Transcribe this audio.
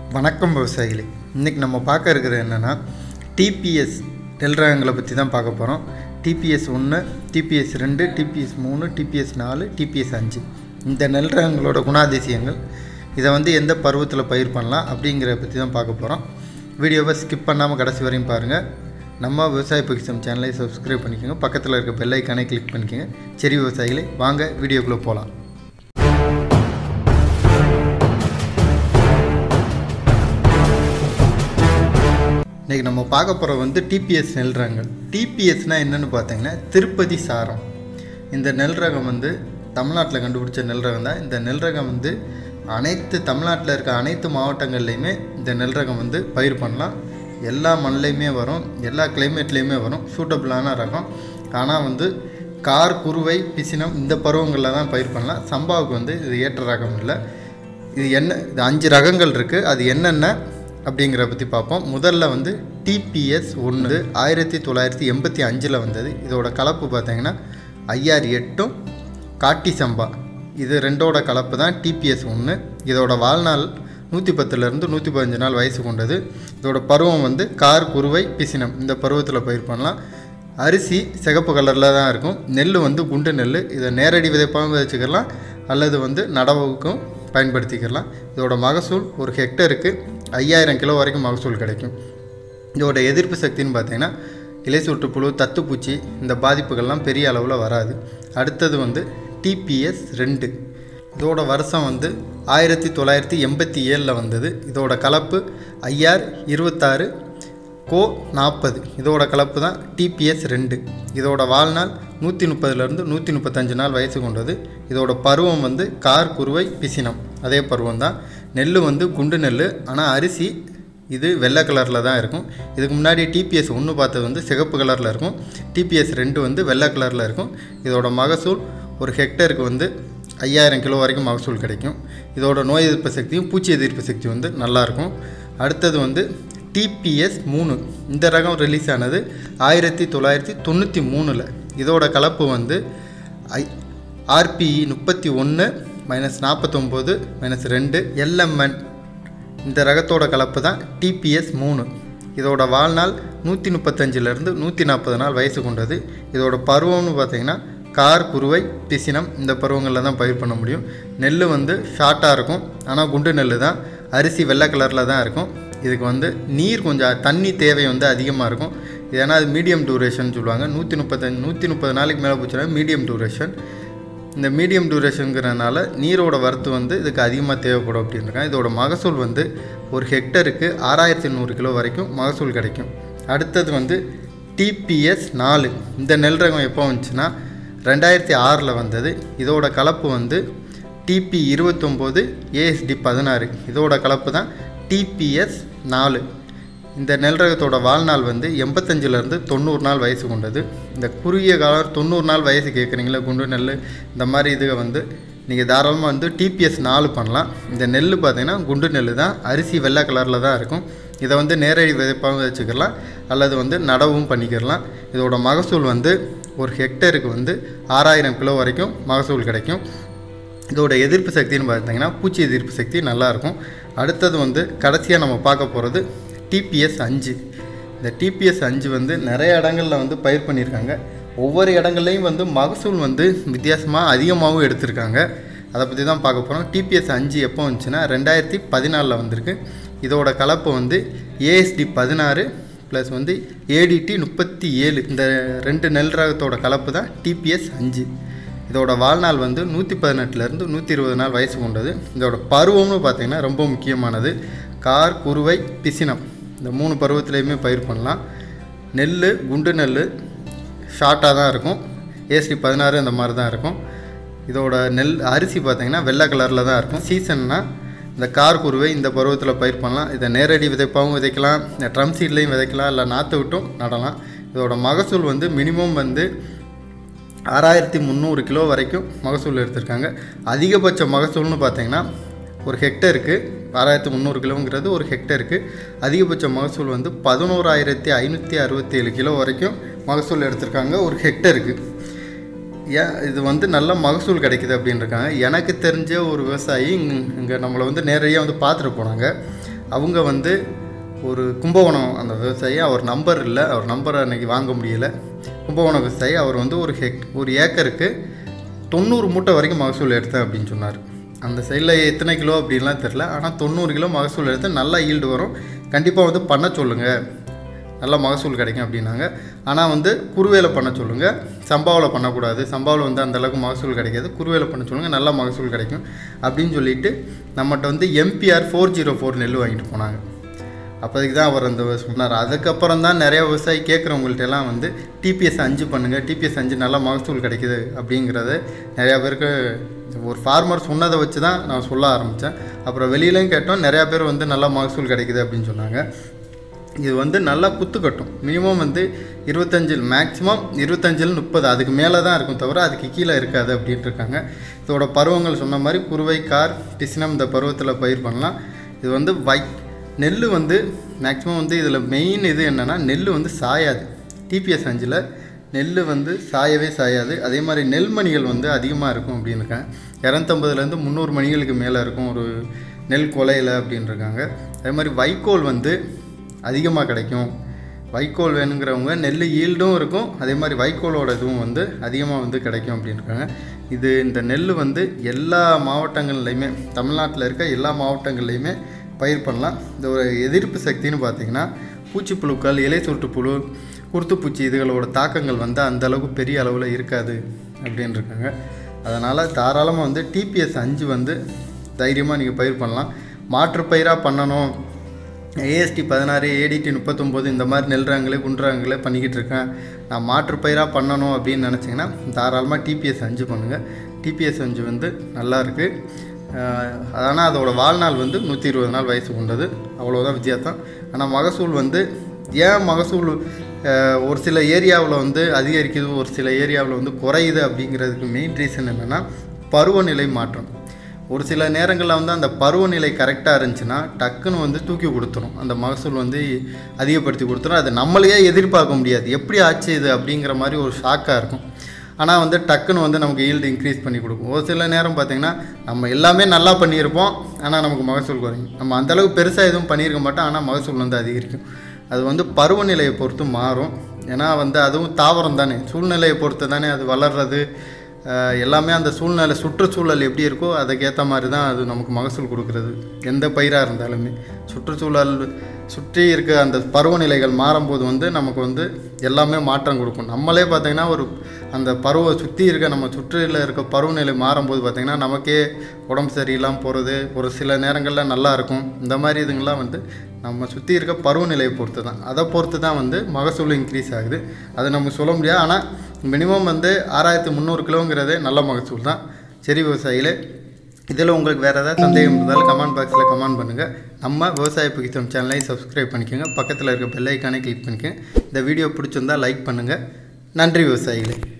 வணக்கம் விவசாயிகளே இன்றைக்கி நம்ம பார்க்க இருக்கிறது என்னென்னா டிபிஎஸ் நெல் ரகங்களை பற்றி தான் பார்க்க போகிறோம் டிபிஎஸ் ஒன்று டிபிஎஸ் ரெண்டு டிபிஎஸ் மூணு டிபிஎஸ் நாலு டிபிஎஸ் அஞ்சு இந்த நெல் ரகங்களோட குணாதிசயங்கள் இதை வந்து எந்த பருவத்தில் பயிர் பண்ணலாம் அப்படிங்கிறத பற்றி தான் பார்க்க போகிறோம் வீடியோவை ஸ்கிப் பண்ணாமல் கடைசி வரையும் பாருங்கள் நம்ம விவசாய பொக்கிசம் சேனலை சப்ஸ்கிரைப் பண்ணிக்கோங்க பக்கத்தில் இருக்க பெல் ஐக்கானை கிளிக் பண்ணிக்கோங்க சரி விவசாயிகளே வாங்க வீடியோக்குள்ளே போகலாம் இன்றைக்கி நம்ம பார்க்க போகிற வந்து டிபிஎஸ் நெல் ரகங்கள் டிபிஎஸ்னால் என்னென்னு பார்த்தீங்கன்னா திருப்பதி சாரம் இந்த நெல் ரகம் வந்து தமிழ்நாட்டில் கண்டுபிடிச்ச நெல் ரகம் தான் இந்த நெல் ரகம் வந்து அனைத்து தமிழ்நாட்டில் இருக்க அனைத்து மாவட்டங்கள்லையுமே இந்த நெல் ரகம் வந்து பயிர் பண்ணலாம் எல்லா மண்ணிலையுமே வரும் எல்லா கிளைமேட்லேயுமே வரும் சூட்டபிளான ரகம் ஆனால் வந்து கார் குருவை பிசினம் இந்த பருவங்களில் தான் பயிர் பண்ணலாம் சம்பாவுக்கு வந்து இது ஏற்ற ரகம் இல்லை இது என்ன இது அஞ்சு ரகங்கள் இருக்குது அது என்னென்ன அப்படிங்கிற பற்றி பார்ப்போம் முதல்ல வந்து டிபிஎஸ் ஒன்று ஆயிரத்தி தொள்ளாயிரத்தி எண்பத்தி அஞ்சில் வந்தது இதோட கலப்பு பார்த்தீங்கன்னா ஐஆர் எட்டும் காட்டி சம்பா இது ரெண்டோட கலப்பு தான் டிபிஎஸ் ஒன்று இதோட வாழ்நாள் நூற்றி பத்துலேருந்து நூற்றி பதினஞ்சு நாள் வயசு கொண்டது இதோட பருவம் வந்து கார் குருவை பிசினம் இந்த பருவத்தில் பயிர் பண்ணலாம் அரிசி சிகப்பு கலரில் தான் இருக்கும் நெல் வந்து குண்டு நெல் இதை நேரடி விதைப்பாகவும் விதைச்சிக்கலாம் அல்லது வந்து நடவுக்கும் பயன்படுத்திக்கலாம் இதோட மகசூல் ஒரு ஹெக்டருக்கு ஐயாயிரம் கிலோ வரைக்கும் மகசூல் கிடைக்கும் இதோட எதிர்ப்பு சக்தின்னு பார்த்தீங்கன்னா இலை சுற்றுப்புழு தத்துப்பூச்சி இந்த பாதிப்புகள்லாம் பெரிய அளவில் வராது அடுத்தது வந்து டிபிஎஸ் ரெண்டு இதோட வருஷம் வந்து ஆயிரத்தி தொள்ளாயிரத்தி எண்பத்தி ஏழில் வந்தது இதோட கலப்பு ஐஆர் இருபத்தாறு கோ நாற்பது இதோட கலப்பு தான் டிபிஎஸ் ரெண்டு இதோட வாழ்நாள் நூற்றி முப்பதுலேருந்து நூற்றி முப்பத்தஞ்சு நாள் வயசு கொண்டது இதோட பருவம் வந்து கார் குருவை பிசினம் அதே பருவம் தான் நெல் வந்து குண்டு நெல் ஆனால் அரிசி இது வெள்ளை கலரில் தான் இருக்கும் இதுக்கு முன்னாடி டிபிஎஸ் ஒன்று பார்த்தது வந்து சிகப்பு கலரில் இருக்கும் டிபிஎஸ் ரெண்டு வந்து வெள்ளை கலரில் இருக்கும் இதோட மகசூல் ஒரு ஹெக்டருக்கு வந்து ஐயாயிரம் கிலோ வரைக்கும் மகசூல் கிடைக்கும் இதோட நோய் எதிர்ப்பு சக்தியும் பூச்சி எதிர்ப்பு சக்தி வந்து நல்லாயிருக்கும் அடுத்தது வந்து டிபிஎஸ் மூணு இந்த ரகம் ரிலீஸ் ஆனது ஆயிரத்தி தொள்ளாயிரத்தி தொண்ணூற்றி மூணில் இதோட கலப்பு வந்து ஐ ஆர்பிஇ முப்பத்தி ஒன்று மைனஸ் நாற்பத்தொம்போது மைனஸ் ரெண்டு எல்எம்என் இந்த ரகத்தோட கலப்பு தான் டிபிஎஸ் மூணு இதோட வாழ்நாள் நூற்றி முப்பத்தஞ்சிலேருந்து நூற்றி நாற்பது நாள் வயசு கொண்டது இதோட பருவம்னு பார்த்தீங்கன்னா கார் குருவை பிசினம் இந்த பருவங்களில் தான் பயிர் பண்ண முடியும் நெல் வந்து ஷார்ட்டாக இருக்கும் ஆனால் குண்டு நெல் தான் அரிசி வெள்ளை கலரில் தான் இருக்கும் இதுக்கு வந்து நீர் கொஞ்சம் தண்ணி தேவை வந்து அதிகமாக இருக்கும் ஏன்னா அது மீடியம் டூரேஷன் சொல்லுவாங்க நூற்றி முப்பத்தஞ்சு நூற்றி முப்பது நாளைக்கு மேலே போச்சுன்னா மீடியம் டூரேஷன் இந்த மீடியம் டூரேஷனுங்கிறனால நீரோட வரத்து வந்து இதுக்கு அதிகமாக தேவைப்படும் அப்படின்றாங்க இதோட மகசூல் வந்து ஒரு ஹெக்டருக்கு ஆறாயிரத்தி நூறு கிலோ வரைக்கும் மகசூல் கிடைக்கும் அடுத்தது வந்து டிபிஎஸ் நாலு இந்த நெல் ரகம் எப்போ வந்துச்சுன்னா ரெண்டாயிரத்தி ஆறில் வந்தது இதோட கலப்பு வந்து டிபி இருபத்தொம்போது ஏஎஸ்டி பதினாறு இதோட கலப்பு தான் டிபிஎஸ் நாலு இந்த நெல் ரகத்தோட வாழ்நாள் வந்து எண்பத்தஞ்சிலேருந்து தொண்ணூறு நாள் வயசு கொண்டது இந்த குறுகிய காலம் தொண்ணூறு நாள் வயசு கேட்குறீங்களா குண்டு நெல் இந்த மாதிரி இதுக வந்து நீங்கள் தாராளமாக வந்து டிபிஎஸ் நாலு பண்ணலாம் இந்த நெல் பார்த்தீங்கன்னா குண்டு நெல் தான் அரிசி வெள்ளை கலரில் தான் இருக்கும் இதை வந்து நேரடி விதைப்பாகவும் வச்சுக்கலாம் அல்லது வந்து நடவும் பண்ணிக்கிறலாம் இதோட மகசூல் வந்து ஒரு ஹெக்டருக்கு வந்து ஆறாயிரம் கிலோ வரைக்கும் மகசூல் கிடைக்கும் இதோட எதிர்ப்பு சக்தின்னு பார்த்தீங்கன்னா பூச்சி எதிர்ப்பு சக்தி நல்லாயிருக்கும் அடுத்தது வந்து கடைசியாக நம்ம பார்க்க போகிறது டிபிஎஸ் அஞ்சு இந்த டிபிஎஸ் அஞ்சு வந்து நிறைய இடங்களில் வந்து பயிர் பண்ணியிருக்காங்க ஒவ்வொரு இடங்கள்லையும் வந்து மகசூல் வந்து வித்தியாசமாக அதிகமாகவும் எடுத்திருக்காங்க அதை பற்றி தான் பார்க்க போகிறோம் டிபிஎஸ் அஞ்சு எப்போ வந்துச்சுன்னா ரெண்டாயிரத்தி பதினாலில் வந்திருக்கு இதோட கலப்பு வந்து ஏஎஸ்டி பதினாறு ப்ளஸ் வந்து ஏடிடி முப்பத்தி ஏழு இந்த ரெண்டு நெல் ரகத்தோட கலப்பு தான் டிபிஎஸ் அஞ்சு இதோட வாழ்நாள் வந்து நூற்றி பதினெட்டுலேருந்து நூற்றி இருபது நாள் வயசு கொண்டது இதோட பருவம்னு பார்த்திங்கன்னா ரொம்ப முக்கியமானது கார் குருவை பிசினம் இந்த மூணு பருவத்துலேயுமே பயிர் பண்ணலாம் நெல் குண்டு நெல் ஷார்ட்டாக தான் இருக்கும் ஏஎஸ்டி பதினாறு இந்த மாதிரி தான் இருக்கும் இதோட நெல் அரிசி பார்த்திங்கன்னா வெள்ளை கலரில் தான் இருக்கும் சீசன்னா இந்த கார் குருவை இந்த பருவத்தில் பயிர் பண்ணலாம் இதை நேரடி விதைப்பாகவும் விதைக்கலாம் இந்த ட்ரம் சீட்லேயும் விதைக்கலாம் இல்லை நாற்று விட்டும் நடலாம் இதோட மகசூல் வந்து மினிமம் வந்து ஆறாயிரத்தி முந்நூறு கிலோ வரைக்கும் மகசூல் எடுத்திருக்காங்க அதிகபட்ச மகசூல்னு பார்த்தீங்கன்னா ஒரு ஹெக்டருக்கு ஆறாயிரத்தி முந்நூறு கிலோங்கிறது ஒரு ஹெக்டருக்கு அதிகபட்ச மகசூல் வந்து பதினோராயிரத்தி ஐநூற்றி அறுபத்தி ஏழு கிலோ வரைக்கும் மகசூல் எடுத்திருக்காங்க ஒரு ஹெக்டருக்கு ஏன் இது வந்து நல்ல மகசூல் கிடைக்குது அப்படின்னு இருக்காங்க எனக்கு தெரிஞ்ச ஒரு விவசாயி இங்கே நம்மளை வந்து நேரடியாக வந்து பார்த்துட்டு போனாங்க அவங்க வந்து ஒரு கும்பகோணம் அந்த விவசாயி அவர் நம்பர் இல்லை அவர் நம்பரை அன்றைக்கி வாங்க முடியலை கும்பகோணம் விவசாயி அவர் வந்து ஒரு ஹெக் ஒரு ஏக்கருக்கு தொண்ணூறு மூட்டை வரைக்கும் மகசூல் எடுத்தேன் அப்படின்னு சொன்னார் அந்த சைடில் எத்தனை கிலோ அப்படின்லாம் தெரில ஆனால் தொண்ணூறு கிலோ மகசூல் எடுத்து நல்லா ஈல்டு வரும் கண்டிப்பாக வந்து பண்ண சொல்லுங்கள் நல்ல மகசூல் கிடைக்கும் அப்படின்னாங்க ஆனால் வந்து குருவேல பண்ண சொல்லுங்கள் சம்பாவில் பண்ணக்கூடாது சம்பாவில் வந்து அந்த அளவுக்கு மகசூல் கிடைக்காது குருவேல பண்ண சொல்லுங்கள் நல்ல மகசூல் கிடைக்கும் அப்படின்னு சொல்லிட்டு நம்மகிட்ட வந்து எம்பிஆர் ஃபோர் ஜீரோ ஃபோர் நெல் வாங்கிட்டு போனாங்க அப்போதைக்கு தான் அவர் அந்த சொன்னார் அதுக்கப்புறம் தான் நிறைய விவசாயி கேட்குறவங்கள்ட்ட எல்லாம் வந்து டிபிஎஸ் அஞ்சு பண்ணுங்கள் டிபிஎஸ் அஞ்சு நல்லா மகசூல் கிடைக்குது அப்படிங்கிறத நிறையா பேருக்கு ஒரு ஃபார்மர் சொன்னதை வச்சு தான் நான் சொல்ல ஆரம்பித்தேன் அப்புறம் வெளியிலையும் கேட்டோம் நிறையா பேர் வந்து நல்லா மகசூல் கிடைக்குது அப்படின்னு சொன்னாங்க இது வந்து நல்லா குத்து கட்டும் மினிமம் வந்து இருபத்தஞ்சில் மேக்ஸிமம் இருபத்தஞ்சில் முப்பது அதுக்கு மேலே தான் இருக்கும் தவிர அதுக்கு கீழே இருக்காது அப்படின்ட்டு இருக்காங்க இதோட பருவங்கள் சொன்ன மாதிரி குருவை கார் டிசினம் இந்த பருவத்தில் பயிர் பண்ணலாம் இது வந்து வை நெல் வந்து மேக்ஸிமம் வந்து இதில் மெயின் இது என்னென்னா நெல் வந்து சாயாது டிபிஎஸ் அஞ்சில் நெல் வந்து சாயவே சாயாது அதே மாதிரி நெல்மணிகள் வந்து அதிகமாக இருக்கும் அப்படின்னு இருக்காங்க இரநூத்தம்பதுலேருந்து முந்நூறு மணிகளுக்கு மேலே இருக்கும் ஒரு நெல் கொலையில் அப்படின்னு இருக்காங்க அதே மாதிரி வைக்கோல் வந்து அதிகமாக கிடைக்கும் வைக்கோல் வேணுங்கிறவங்க நெல் ஈல்டும் இருக்கும் அதே மாதிரி வைக்கோலோட இதுவும் வந்து அதிகமாக வந்து கிடைக்கும் அப்படின்னு இருக்காங்க இது இந்த நெல் வந்து எல்லா மாவட்டங்கள்லையுமே தமிழ்நாட்டில் இருக்க எல்லா மாவட்டங்கள்லையுமே பயிர் பண்ணலாம் இந்த ஒரு எதிர்ப்பு சக்தின்னு பார்த்தீங்கன்னா பூச்சிப்புழுக்கள் இலை சுருட்டு புழு குருத்துப்பூச்சி இதுகளோட தாக்கங்கள் வந்து அந்த அளவுக்கு பெரிய அளவில் இருக்காது அப்படின்னு இருக்காங்க அதனால் தாராளமாக வந்து டிபிஎஸ் அஞ்சு வந்து தைரியமாக நீங்கள் பயிர் பண்ணலாம் மாற்று பயிராக பண்ணணும் ஏஎஸ்டி பதினாறு ஏடிடி முப்பத்தொம்போது இந்த மாதிரி நெல் ரகங்களே குன்றாங்களே பண்ணிக்கிட்டு இருக்கேன் நான் மாற்று பயிராக பண்ணணும் அப்படின்னு நினச்சிங்கன்னா தாராளமாக டிபிஎஸ் அஞ்சு பண்ணுங்கள் டிபிஎஸ் அஞ்சு வந்து நல்லா இருக்குது ஆனால் அதோட வாழ்நாள் வந்து நூற்றி இருபது நாள் வயசு கொண்டது அவ்வளோதான் வித்தியாசம் ஆனால் மகசூல் வந்து ஏன் மகசூல் அஹ், ஒரு சில ஏரியாவில் வந்து அதிகரிக்குது ஒரு சில ஏரியாவில் வந்து குறையுது அப்படிங்கிறதுக்கு மெயின் ரீசன் என்னென்னா பருவநிலை மாற்றம் ஒரு சில நேரங்களில் வந்து அந்த பருவநிலை கரெக்டாக இருந்துச்சுன்னா டக்குன்னு வந்து தூக்கி கொடுத்துரும் அந்த மகசூல் வந்து அதிகப்படுத்தி கொடுத்துரும் அதை நம்மளையே எதிர்பார்க்க முடியாது எப்படி ஆச்சு இது அப்படிங்கிற மாதிரி ஒரு ஷாக்காக இருக்கும் ஆனால் வந்து டக்குன்னு வந்து நமக்கு ஈல்டு இன்க்ரீஸ் பண்ணி கொடுக்கும் ஒரு சில நேரம் பார்த்திங்கன்னா நம்ம எல்லாமே நல்லா பண்ணியிருப்போம் ஆனால் நமக்கு மகசூல் குறையும் நம்ம அந்தளவுக்கு பெருசாக எதுவும் பண்ணியிருக்க மாட்டோம் ஆனால் மகசூல் வந்து அதிகரிக்கும் அது வந்து பருவநிலையை பொறுத்து மாறும் ஏன்னா வந்து அதுவும் தாவரம் தானே சூழ்நிலையை பொறுத்து தானே அது வளர்றது அஹ், எல்லாமே அந்த சூழ்நிலை சுற்றுச்சூழல் எப்படி இருக்கோ அதுக்கேற்ற மாதிரி தான் அது நமக்கு மகசூல் கொடுக்குறது எந்த பயிராக இருந்தாலுமே சுற்றுச்சூழல் சுற்றி இருக்க அந்த பருவநிலைகள் மாறும்போது வந்து நமக்கு வந்து எல்லாமே மாற்றம் கொடுக்கும் நம்மளே பார்த்திங்கன்னா ஒரு அந்த பருவ சுற்றி இருக்க நம்ம சுற்றியில் இருக்க பருவநிலை மாறும்போது பார்த்திங்கன்னா நமக்கே உடம்பு சரியில்லாமல் போகிறது ஒரு சில நேரங்களில் நல்லா இருக்கும் இந்த மாதிரி இதுங்கெல்லாம் வந்து நம்ம சுற்றி இருக்க பருவநிலையை பொறுத்து தான் அதை பொறுத்து தான் வந்து மகசூல் இன்க்ரீஸ் ஆகுது அது நம்ம சொல்ல முடியாது ஆனால் மினிமம் வந்து ஆறாயிரத்து முந்நூறு கிலோங்கிறதே நல்ல மகசூல் தான் சரி விவசாயிகளே இதில் உங்களுக்கு வேறு ஏதாவது சந்தேகம் இருந்தாலும் கமெண்ட் பாக்ஸில் கமெண்ட் பண்ணுங்கள் நம்ம விவசாய புகித்தம் சேனலையும் சப்ஸ்கிரைப் பண்ணிக்கோங்க பக்கத்தில் இருக்க பெல் ஐக்கானே கிளிக் பண்ணிக்கோங்க இந்த வீடியோ பிடிச்சிருந்தா லைக் பண்ணுங்கள் நன்றி விவசாயிகளே